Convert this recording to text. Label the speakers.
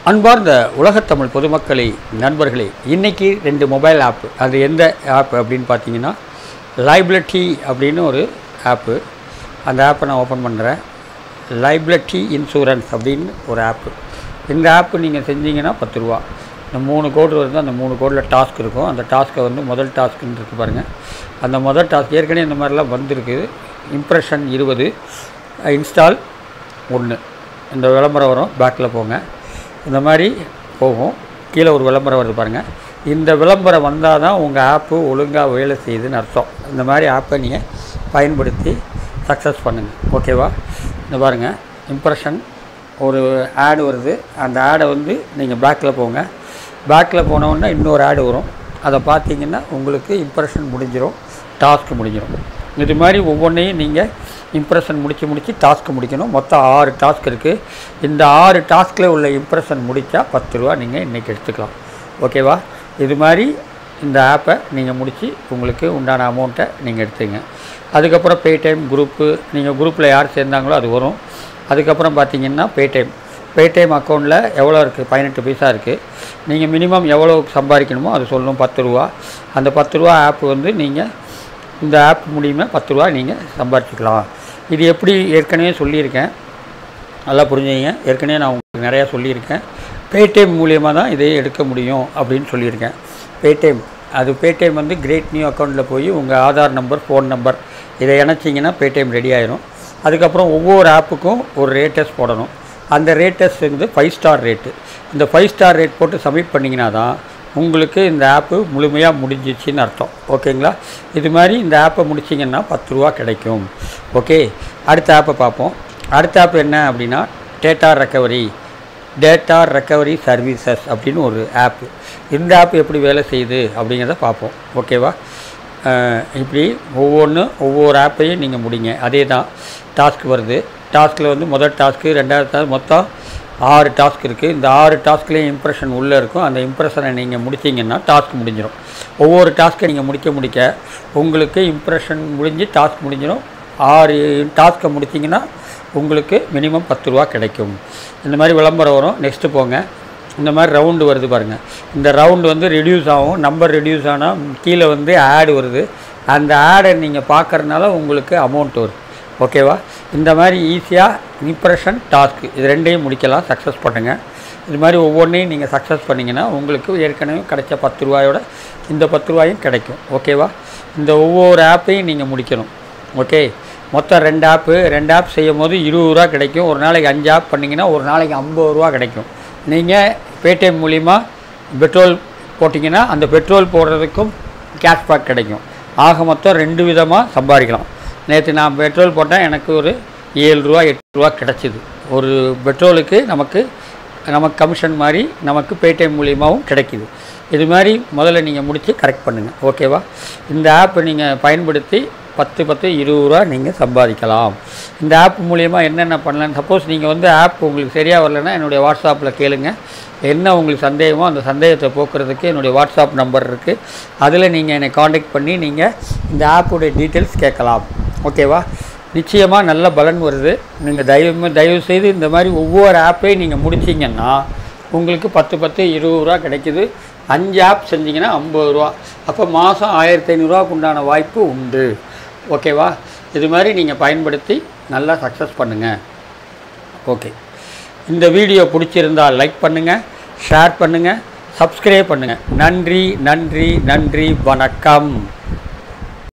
Speaker 1: அன்பார்ந்த உலகத்தமிழ் பொதுமக்களே நண்பர்களே இன்னைக்கு ரெண்டு மொபைல் ஆப் அது எந்த ஆப் அப்படின்னு பார்த்தீங்கன்னா லைபிலிட்டி அப்படின்னு ஒரு ஆப்பு அந்த ஆப்பை நான் ஓப்பன் பண்ணுறேன் லைபிலிட்டி இன்சூரன்ஸ் அப்படின்னு ஒரு ஆப்பு இந்த ஆப்பு நீங்கள் செஞ்சீங்கன்னா பத்து ரூபா இந்த மூணு கோடு வருது அந்த மூணு கோடில் டாஸ்க் இருக்கும் அந்த டாஸ்க்கை வந்து முதல் டாஸ்க்குன்னு இருக்கு பாருங்கள் அந்த முதல் டாஸ்க் ஏற்கனவே இந்த மாதிரிலாம் வந்திருக்கு இம்ப்ரெஷன் இருபது இன்ஸ்டால் ஒன்று இந்த விளம்பரம் வரும் பேக்கில் போங்க இந்த மாதிரி போகும் கீழே ஒரு விளம்பரம் வருது பாருங்கள் இந்த விளம்பரம் வந்தால் தான் உங்கள் ஆப்பு ஒழுங்காக வேலை செய்யுதுன்னு அர்த்தம் இந்த மாதிரி ஆப்பை நீங்கள் பயன்படுத்தி சக்ஸஸ் பண்ணுங்கள் ஓகேவா இந்த பாருங்கள் இம்ப்ரெஷன் ஒரு ஆடு வருது அந்த ஆடை வந்து நீங்கள் பேக்கில் போங்க பேக்கில் போனவுடனே இன்னொரு ஆடு வரும் அதை பார்த்தீங்கன்னா உங்களுக்கு இம்ப்ரெஷன் முடிஞ்சிடும் டாஸ்க் முடிஞ்சிடும் இது மாதிரி ஒவ்வொன்றையும் நீங்கள் இம்ப்ரெஷன் முடித்து முடித்து டாஸ்க் முடிக்கணும் மொத்தம் ஆறு டாஸ்க் இருக்குது இந்த ஆறு டாஸ்கில் உள்ள இம்ப்ரெஷன் முடித்தா பத்து ரூபா நீங்கள் இன்றைக்கி எடுத்துக்கலாம் ஓகேவா இது மாதிரி இந்த ஆப்பை நீங்கள் முடித்து உங்களுக்கு உண்டான அமௌண்ட்டை நீங்கள் எடுத்துங்க அதுக்கப்புறம் பேடைம் குரூப்பு நீங்கள் குரூப்பில் யார் சேர்ந்தாங்களோ அது வரும் அதுக்கப்புறம் பார்த்தீங்கன்னா பேடைம் பேடிஎம் அக்கௌண்ட்டில் எவ்வளோ இருக்குது பதினெட்டு பைசா இருக்குது நீங்கள் மினிமம் எவ்வளோ சம்பாதிக்கணுமோ அது சொல்லணும் பத்து ரூபா அந்த பத்து ரூபா ஆப் வந்து நீங்கள் இந்த ஆப் மூலியமாக பத்து ரூபா நீங்கள் சம்பாதிச்சுக்கலாம் இது எப்படி ஏற்கனவே சொல்லியிருக்கேன் நல்லா புரிஞ்சுங்க ஏற்கனவே நான் உங்களுக்கு நிறையா சொல்லியிருக்கேன் பேடிஎம் மூலியமாக தான் இதை எடுக்க முடியும் அப்படின்னு சொல்லியிருக்கேன் பேடிஎம் அது பேடிஎம் வந்து கிரேட் நியூ அக்கௌண்ட்டில் போய் உங்கள் ஆதார் நம்பர் ஃபோன் நம்பர் இதை இணைச்சிங்கன்னா பேடிஎம் ரெடி ஆயிரும் அதுக்கப்புறம் ஒவ்வொரு ஆப்புக்கும் ஒரு ரேட்டஸ் போடணும் அந்த ரேட்டஸ் வந்து ஃபைவ் ஸ்டார் ரேட்டு இந்த ஃபைவ் ஸ்டார் ரேட் போட்டு சப்மிட் பண்ணிங்கன்னா தான் உங்களுக்கு இந்த ஆப்பு முழுமையாக முடிஞ்சிச்சின்னு அர்த்தம் ஓகேங்களா இது மாதிரி இந்த ஆப்பை முடிச்சிங்கன்னா பத்து ரூபா கிடைக்கும் ஓகே அடுத்த ஆப்பை பார்ப்போம் அடுத்த ஆப் என்ன அப்படின்னா data recovery data recovery services அப்படின்னு ஒரு ஆப்பு இந்த ஆப் எப்படி வேலை செய்யுது அப்படிங்கிறத பார்ப்போம் ஓகேவா அஹ் இப்படி ஒவ்வொன்றும் ஒவ்வொரு ஆப்பையும் நீங்கள் முடிங்க அதே தான் டாஸ்க் வருது டாஸ்கில் வந்து முதல் டாஸ்க்கு ரெண்டாவது டாஸ்க் மொத்தம் ஆறு டாஸ்க் இருக்குது இந்த ஆறு டாஸ்க்லேயும் இம்ப்ரெஷன் உள்ளே இருக்கும் அந்த இம்ப்ரெஷனை நீங்கள் முடிச்சிங்கன்னா டாஸ்க் முடிஞ்சிடும் ஒவ்வொரு டாஸ்க்கை நீங்கள் முடிக்க முடிக்க உங்களுக்கு இம்ப்ரெஷன் முடிஞ்சு டாஸ்க் முடிஞ்சிடும் ஆறு டாஸ்க்கை முடிச்சிங்கன்னா உங்களுக்கு மினிமம் பத்து ரூபா கிடைக்கும் இந்த மாதிரி விளம்பரம் வரும் நெக்ஸ்ட்டு போங்க இந்த மாதிரி ரவுண்டு வருது பாருங்கள் இந்த ரவுண்டு வந்து ரெடியூஸ் ஆகும் நம்பர் ரெடியூஸ் ஆனால் கீழே வந்து ஆடு வருது அந்த ஆடை நீங்கள் பார்க்கறதுனால உங்களுக்கு அமௌண்ட் வரும் ஓகேவா இந்த மாதிரி ஈஸியாக இம்ப்ரெஷன் டாஸ்க் இது ரெண்டையும் முடிக்கலாம் சக்ஸஸ் பண்ணுங்கள் இது மாதிரி ஒவ்வொன்றையும் நீங்கள் சக்ஸஸ் பண்ணிங்கன்னா உங்களுக்கு ஏற்கனவே கிடைச்ச பத்து ரூபாயோட இந்த பத்து ரூபாயும் கிடைக்கும் ஓகேவா இந்த ஒவ்வொரு ஆப்பையும் நீங்கள் முடிக்கணும் ஓகே மொத்தம் ரெண்டு ஆப்பு ரெண்டு ஆப் செய்யும் போது இருபது ரூபா கிடைக்கும் ஒரு நாளைக்கு அஞ்சு ஆப் பண்ணிங்கன்னா ஒரு நாளைக்கு ஐம்பது ரூபா கிடைக்கும் நீங்கள் பேடிஎம் மூலிமா பெட்ரோல் போட்டிங்கன்னா அந்த பெட்ரோல் போடுறதுக்கும் கேஷ்பேக் கிடைக்கும் ஆக மொத்தம் ரெண்டு விதமாக சம்பாதிக்கலாம் நேற்று நான் பெட்ரோல் போட்டேன் எனக்கு ஒரு ஏழு ரூபா எட்டு ரூபா கிடச்சிது ஒரு பெட்ரோலுக்கு நமக்கு நமக்கு கமிஷன் மாதிரி நமக்கு பேடிஎம் மூலியமாகவும் கிடைக்கிது இது மாதிரி முதல்ல நீங்கள் முடித்து கரெக்ட் பண்ணுங்கள் ஓகேவா இந்த ஆப்பை நீங்கள் பயன்படுத்தி பத்து பத்து இருபது ரூபா நீங்கள் சம்பாதிக்கலாம் இந்த ஆப் மூலிமா என்னென்ன பண்ணலாம் சப்போஸ் நீங்கள் வந்து ஆப் உங்களுக்கு சரியாக வரலைன்னா என்னுடைய வாட்ஸ்அப்பில் கேளுங்க என்ன உங்களுக்கு சந்தேகமோ அந்த சந்தேகத்தை போக்குறதுக்கு என்னுடைய வாட்ஸ்அப் நம்பர் இருக்குது அதில் நீங்கள் என்னை காண்டாக்ட் பண்ணி நீங்கள் இந்த ஆப்புடைய டீட்டெயில்ஸ் கேட்கலாம் ஓகேவா நிச்சயமாக நல்ல பலன் வருது நீங்கள் தயவு தயவு செய்து இந்த மாதிரி ஒவ்வொரு ஆப்பையும் நீங்கள் முடிச்சிங்கன்னா உங்களுக்கு பத்து பத்து இருபது ரூபா கிடைக்குது அஞ்சு ஆப் செஞ்சீங்கன்னா ஐம்பது ரூபா அப்போ மாதம் ஆயிரத்தி ஐநூறுரூவாக்கு உண்டான வாய்ப்பு உண்டு ஓகேவா இது மாதிரி நீங்கள் பயன்படுத்தி நல்லா சக்ஸஸ் பண்ணுங்கள் ஓகே இந்த வீடியோ பிடிச்சிருந்தால் லைக் பண்ணுங்கள் ஷேர் பண்ணுங்கள் சப்ஸ்கிரைப் பண்ணுங்கள் நன்றி நன்றி நன்றி வணக்கம்